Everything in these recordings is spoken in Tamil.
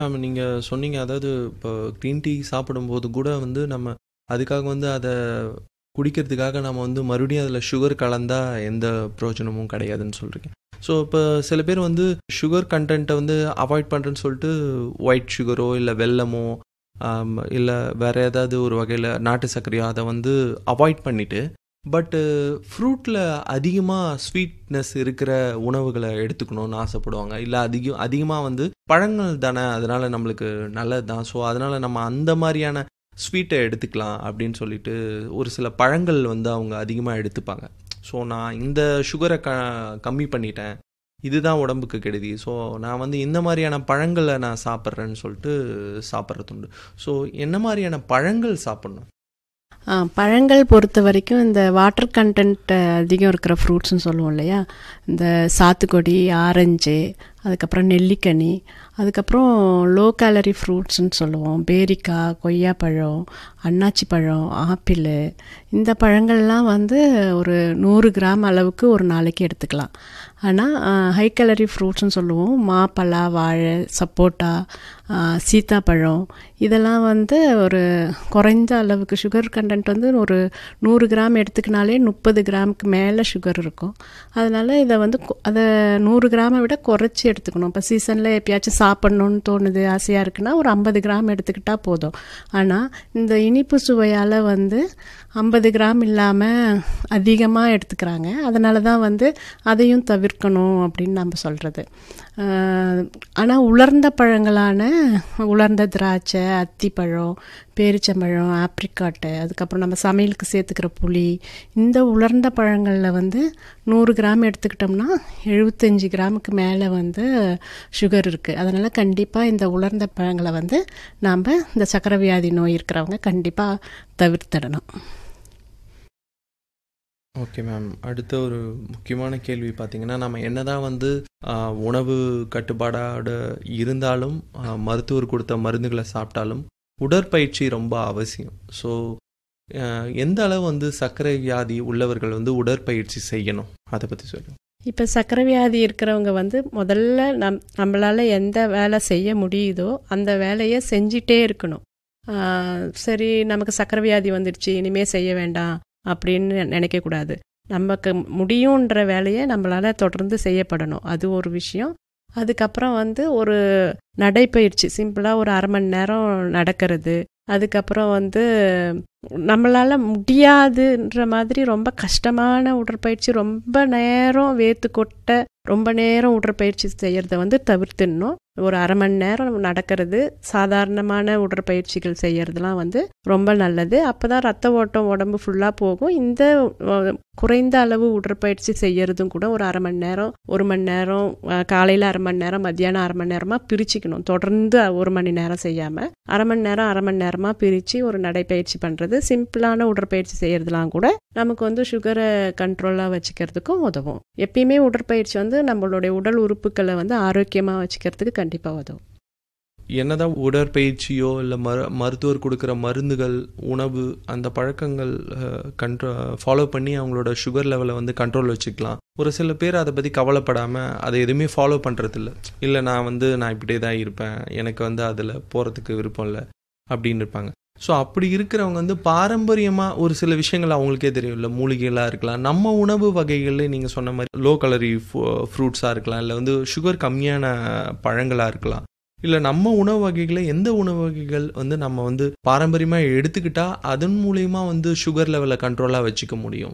ஆமா, நீங்க சொன்னீங்க. அதாவது இப்போ கிரீன் டீ சாப்பிடும்போது கூட வந்து நம்ம அதுக்காக வந்து அத குடிக்கிறதுக்காக நம்ம வந்து மறுபடியும் அதில சுகர் கலந்தா எந்த பிரயோஜனமும் கிடையாதுன்னு சொல்றீங்க. ஸோ இப்போ சில பேர் வந்து சுகர் கன்டென்ட்ட வந்து அவாய்ட் பண்றேன்னு சொல்லிட்டு ஒயிட் சுகரோ, இல்ல வெல்லமோ, ஆம் இல்ல வேற ஏதாவது ஒரு வகையில நாட்டு சர்க்கரையோ அத வந்து அவாய்ட் பண்ணிட்டு, பட் ஃப்ரூட்ல அதிகமா ஸ்வீட்னஸ் இருக்கிற உணவுகள எடுத்துக்கணும்னு ஆசைப்படுவாங்க. இல்ல அதிகம் அதிகமா வந்து பழங்கள் தானே அதனால நம்மளுக்கு நல்லது தான். ஸோ அதனால நம்ம அந்த மாரியான ஸ்வீட்ட எடுத்துக்கலாம் அப்படின்னு சொல்லிட்டு ஒரு சில பழங்கள் வந்து அவங்க அதிகமா எடுத்துப்பாங்க. ஸோ நான் இந்த சுகர க கம்மி பண்ணிட்டேன். இதுதான் உடம்புக்கு கெடுதி. ஸோ நான் வந்து இந்த மாரியான பழங்கள நான் சாப்பிடுறேன்னு சொல்லிட்டு சாப்பிடுறது உண்டு. ஸோ என்ன மாரியான பழங்கள் சாப்பிடணும்? ஆ பழங்கள் பொறுத்த வரைக்கும் இந்த வாட்டர் கன்டென்ட் அதிகம் இருக்கிற ஃப்ரூட்ஸ்ன்னு சொல்லுவோம் இல்லையா? இந்த சாத்துக்குடி, ஆரஞ்சு, அதுக்கப்புறம் நெல்லிக்கனி, அதுக்கப்புறம் லோ கேலரி ஃப்ரூட்ஸ்ன்னு சொல்லுவோம். பேரிக்காய், கொய்யாப்பழம், அன்னாச்சி பழம், ஆப்பிளு இந்த பழங்கள்லாம் வந்து ஒரு 100 கிராம் அளவுக்கு ஒரு நாளைக்கு எடுத்துக்கலாம். ஆனா ஹை கேலரி ஃப்ரூட்ஸ்ன்னு சொல்லுவோம். மாப்பழா, வாழை, சப்போட்டா, ஆ சீத்தாப்பழம் இதெல்லாம் வந்து ஒரு குறைந்த அளவுக்கு சுகர் கன்டென்ட் வந்து ஒரு 100 கிராம் எடுத்துக்கினாலே 30 கிராமுக்கு மேல சுகர் இருக்கும். அதனால இத வந்து கொ அத 100 கிராம விட குறைச்சு எடுத்துக்கணும். இப்போ சீசன்ல எப்பயாச்சும் சாப்பிடணும்னு தோணுது, ஆசையா இருக்குன்னா ஒரு 50 கிராம் எடுத்துக்கிட்டா போதும். ஆனா இந்த இனிப்பு சுவையால வந்து 50 கிராம் இல்லாம அதிகமா எடுத்துக்கிறாங்க. அதனால தான் வந்து அதையும் தவிர்க்கணும் அப்படின்னு நம்ம சொல்றது. ஆ ஆனா உலர்ந்த பழங்களான உலர்ந்த திராட்சை, அத்திப்பழம், பேரிச்சம்பழம், ஆப்ரிகாட்டு அதுக்கப்புறம் நம்ம சமையலுக்கு சேர்த்துக்கிற புளி இந்த உலர்ந்த பழங்கள்ல வந்து 100 கிராம் எடுத்துக்கிட்டோம்னா 75 கிராமுக்கு மேல வந்து சுகர் இருக்கு. அதனால கண்டிப்பா இந்த உலர்ந்த பழங்கள வந்து நாம இந்த சர்க்கரை வியாதி நோய் இருக்கிறவங்க கண்டிப்பா தவிர்த்திடணும். Okay ma'am. அடுத்த ஒரு முக்கியமான கேள்வி பார்த்தீங்கன்னா, நம்ம என்னதான் வந்து அ உணவு கட்டுப்பாடோட இருந்தாலும், அ மருத்துவர் குடுத்த மருந்துகள சாப்பிட்டாலும், உடற்பயிற்சி ரொம்ப அவசியம். ஸோ அ எந்த அளவு வந்து சர்க்கரை வியாதி உள்ளவர்கள் வந்து உடற்பயிற்சி செய்யணும்? அத பத்தி சொல்லுங்க. இப்ப சர்க்கரை வியாதி இருக்கிறவங்க வந்து முதல்ல நம் நம்மளால எந்த வேலை செய்ய முடியுதோ அந்த வேலைய செஞ்சுட்டே இருக்கணும். ஆ சரி நமக்கு சர்க்கரை வியாதி வந்துடுச்சு இனிமே செய்ய வேண்டாம் அப்படின்னு நினைக்கக்கூடாது. நமக்கு முடியுன்ற வேலைய நம்மளால தொடர்ந்து செய்யப்படணும். அது ஒரு விஷயம். அதுக்கப்புறம் வந்து ஒரு நடைப்பயிற்சி சிம்பிளா ஒரு 1/2 மணி நேரம் நடக்கிறது. அதுக்கப்புறம் வந்து நம்மளால முடியாதுன்ற மாதிரி ரொம்ப கஷ்டமான உடற்பயிற்சி ரொம்ப நேரம் வேர்த்து கொட்ட ரொம்ப நேரம் உடற்பயிற்சி செய்யறத வந்து தவிர்த்துடணும். ஒரு 1/2 மணி நேரம் நடக்கிறது, சாதாரணமான உடற்பயிற்சிகள் செய்யறதெல்லாம் வந்து ரொம்ப நல்லது. அப்பதான் ரத்த ஓட்டம் உடம்பு ஃபுல்லா போகும். இந்த அ குறைந்த அளவு உடற்பயிற்சி செய்யறதும் கூட ஒரு 1/2 மணி நேரம், 1 மணி நேரம், அ காலையில 1/2 மணி நேரம், மத்தியானம் 1/2 மணி நேரமா பிரிச்சுக்கணும். தொடர்ந்து 1 மணி நேரம் செய்யாம 1/2 மணி நேரம், 1/2 மணி நேரமா பிரிச்சு ஒரு நடைப்பயிற்சி பண்றது, சிம்பிளான உடற்பயிற்சி செய்யறதெல்லாம் கூட நமக்கு வந்து சுகர கண்ட்ரோலா வச்சுக்கிறதுக்கும் உதவும். எப்பயுமே உடற்பயிற்சி வந்து நம்மளுடைய உடல் உறுப்புக்கள வந்து ஆரோக்கியமா வச்சுக்கிறதுக்கு கண்டிப்பா உதவும். என்னதான் உடற்பயிற்சியோ, இல்ல மரு மருத்துவர் குடுக்குற மருந்துகள், உணவு அந்த பழக்கங்கள் அ கண்ட்ரோ ஃபாலோ பண்ணி அவங்களோட சுகர் லெவல வந்து கண்ட்ரோல்ல வச்சுக்கலாம். ஒரு சில பேர் அத பத்தி கவலைப்படாம அத எதுவுமே ஃபாலோ பண்றதில்ல. இல்ல நான் வந்து நான் இப்படியே தான் இருப்பேன். எனக்கு வந்து அதுல போறதுக்கு விருப்பம் இல்ல அப்படின்னு இருப்பாங்க. ஸோ அப்படி இருக்கிறவங்க வந்து பாரம்பரியமா ஒரு சில விஷயங்கள் அவங்களுக்கே தெரியும். இல்ல மூலிகைகளா இருக்கலாம். நம்ம உணவு வகைகள்ல நீங்க சொன்ன மாரி லோ கலோரி ஃப்ரூ ஃப்ரூட்ஸா இருக்கலாம். இல்ல வந்து சுகர் கம்மியான பழங்களா இருக்கலாம். இல்ல நம்ம உணவு வகைகள்ல எந்த உணவு வகைகள் வந்து நம்ம வந்து பாரம்பரியமா எடுத்துக்கிட்டா அதன் மூலியமா வந்து சுகர் லெவல கண்ட்ரோலா வச்சுக்க முடியும்?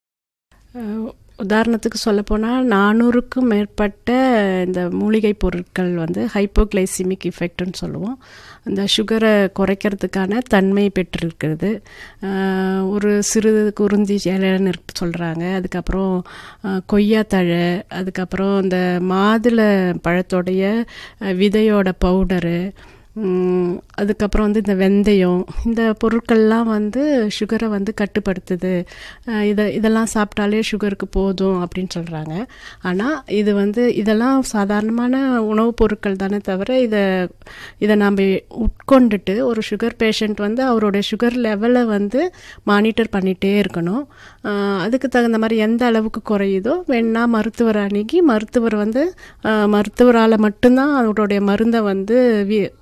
அ உதாரணத்துக்கு சொல்லப்போனா 400க்கும் மேற்பட்ட இந்த மூலிகை பொருட்கள் வந்து ஹைப்போகிளைசிமிக் எஃபெக்ட்ன்னு சொல்லுவோம். அந்த சுகர குறைக்கிறதுக்கான தன்மை பெற்றிருக்கிறது. அ ஒரு சிறு குருந்தி இலைன்னு சொல்றாங்க. அதுக்கப்புறம் அ கொய்யாத்தழை, அதுக்கப்புறம் இந்த மாதுளை பழத்தோடைய விதையோட பவுடரு, ம், அதுக்கப்புறம் வந்து இந்த வெந்தயம் இந்த பொருட்கள்லாம் வந்து சுகரை வந்து கட்டுப்படுத்துது அஹ் இதை இதெல்லாம் சாப்பிட்டாலே சுகருக்கு போதும் அப்படின்னு சொல்கிறாங்க ஆனால் இது வந்து இதெல்லாம் சாதாரணமான உணவுப் பொருட்கள் தானே தவிர இதை இதை நாம் உட்கொண்டுட்டு ஒரு சுகர் பேஷண்ட் வந்து அவருடைய சுகர் லெவலை வந்து மானிட்டர் பண்ணிகிட்டே இருக்கணும் அஹ் அதுக்கு தகுந்த மாதிரி எந்த அளவுக்கு குறையுதோ வேணா மருத்துவர் அணுகி மருத்துவர் வந்து அஹ் மருத்துவரால் மட்டும்தான் அவருடைய மருந்தை வந்து வி